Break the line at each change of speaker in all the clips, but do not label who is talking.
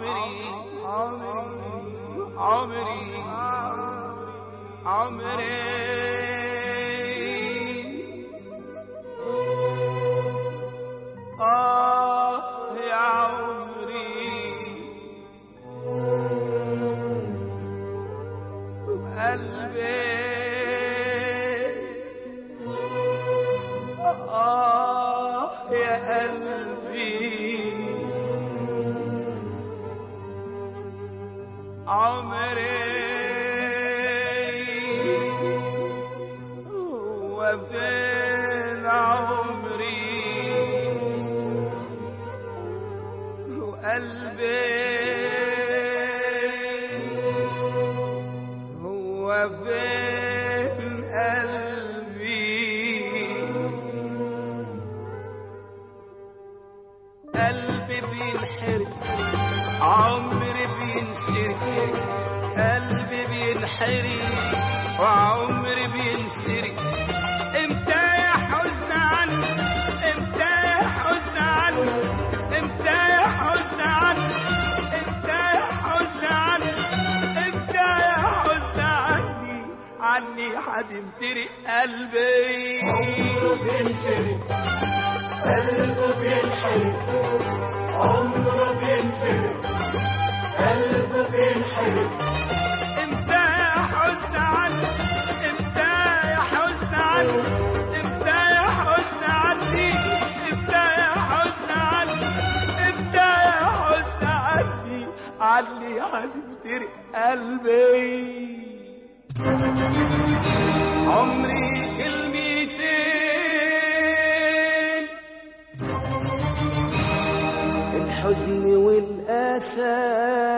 عمري عمري عمري آه يا عمري قلبي آه يا قلبي عمري وبين عمري وقلبي هو فين قلبي قلبي بينحرق عمري بينسرق قلبي بينحرق وعمري بينسرق امتى يا حزن عني امتى يا حزن عني امتى يا حزن عني امتى يا حزن عني امتى يا حزن عني عني هتفترق قلبي
عمره بينسرق قلبه بينحرق عمره بينسرق قلبه بينحرق
امتى يا حزن عني امتى يا حزن عني امتى يا حزن عني امتى يا حزن عني امتى يا حزن عني عني هتفترق قلبي عمري كلمتين الحزن والأسى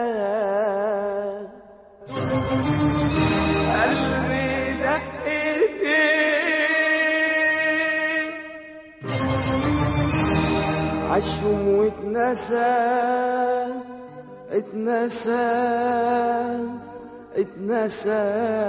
قلبي دقتين عشهم واتنسى اتنسى اتنسى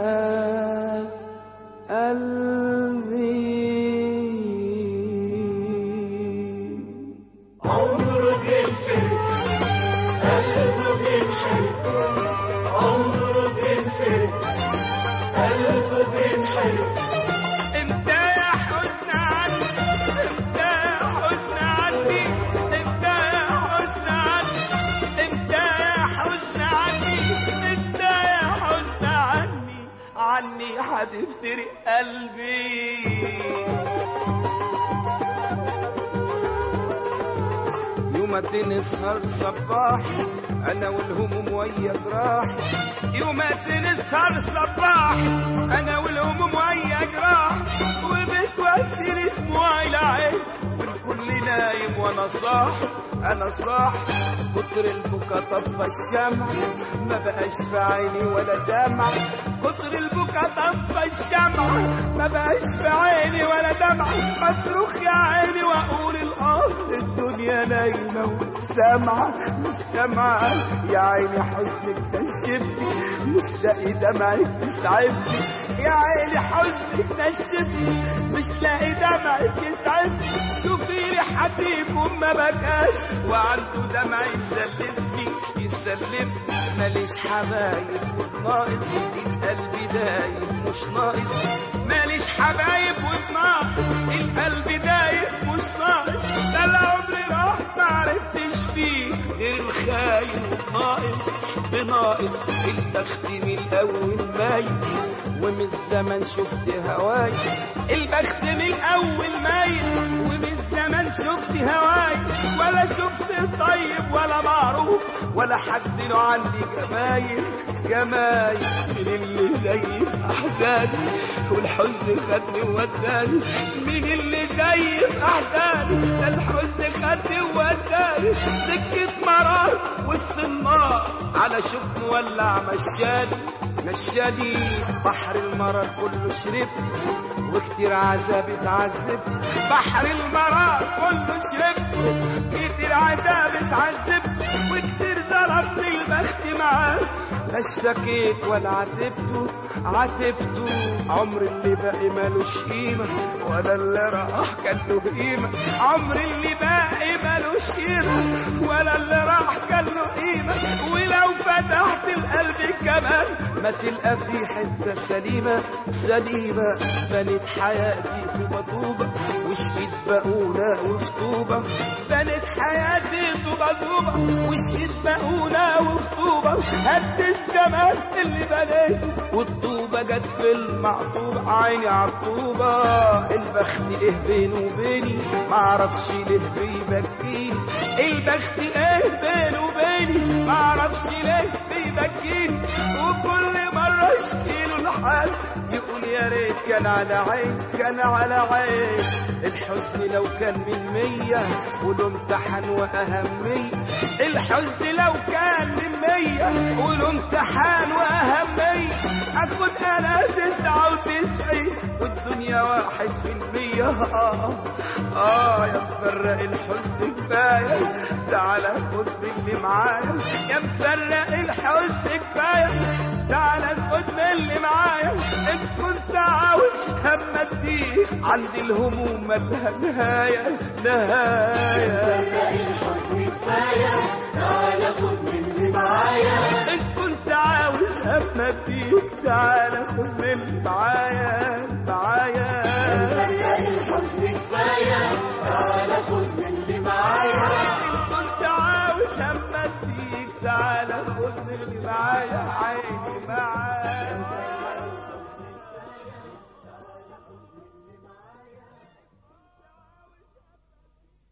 قلبي
عمره بينسرق قلبه بينحرق عمره بينسرق قلبه بينحرق
انت يا حزن عني انت يا حزن عني انت يا حزن عني انت يا حزن عني انت يا حزن عني عني هتفترق قلبي يوم تنسهر صباح انا والهموم ويا جراح يوم تنسهر صباح انا والهموم ويا جراح وبتوسل دموعي العين والكل نايم وانا صاح انا صاح كتر البكا طفى الشمع ما بقاش في عيني ولا دمع كتر البكا طفى الشمع ما بقاش في عيني ولا دمع اصرخ يا عيني واقول الارض الدنيا نايمه ومش سامعه مش سامعه يا عيني حزنك نشفني مش لاقي دمعك تسعفني يا عيني حزنك نشفني مش لاقي دمعك يسعفني شوفي لي حبيب وما بكاش وعنده دمع يسلفني يسلفني ماليش حبايب ناقص القلب دايب مش ناقص ماليش حبايب وناقص القلب دايب مش ناقص ده العمر راح معرفتش فيه غير الخاين وناقص بناقص البخت من الاول مايل ومن الزمن شفت هواي البخت من الاول مايل ومن الزمن شفت هواي ولا شفت طيب ولا معروف ولا حد له عندي جمايل جمايل من اللي زي احزاني والحزن خدني ووداني مين اللي زي احزاني ده الحزن خدني ووداني سكة مرار وسط النار على شوك مولع مشاني مشاني بحر المرار كله شربت وكتير عذاب اتعذبت بحر المرار كله شربت كتير عذاب اتعذبت وكتير ضربني البخت معاه لا اشتكيت ولا عاتبته عاتبته عمر اللي باقي مالوش قيمة ولا اللي راح كان له قيمة عمر اللي باقي مالوش قيمة ولا اللي راح كان له قيمة ولو فتحت القلب كمان ما تلقى في حتة سليمة سليمة بنت حياتي طوبة طوبة وشقيت بقولة وفطوبة بنت حياتي طوبة طوبة وشقيت بقولة وفطوبة هد الجمال اللي بنيته والطوبة جت في المعطوبة عيني عالطوبة البخت ايه بينه وبيني معرفش ليه بيبكيني البخت ايه بينه وبيني معرفش ليه بيبكيني وكل مرة يشكيله الحال يقول يا ريت كان على عين كان على عين الحزن لو كان من مية وله امتحان وأهمية الحزن لو كان من مية وله امتحان وأهمية أخد أنا تسعة وتسعين والدنيا واحد في المية آه آه يا مفرق الحزن كفاية تعالى خد اللي معايا يا مفرق الحزن كفاية تعالى خد من اللي معايا ان كنت عاوز هم اديك عندي الهموم مالها نهاية نهاية
الحزن كفاية تعالى خد من اللي معايا
ان كنت عاوز هم اديك تعالى خد من اللي معايا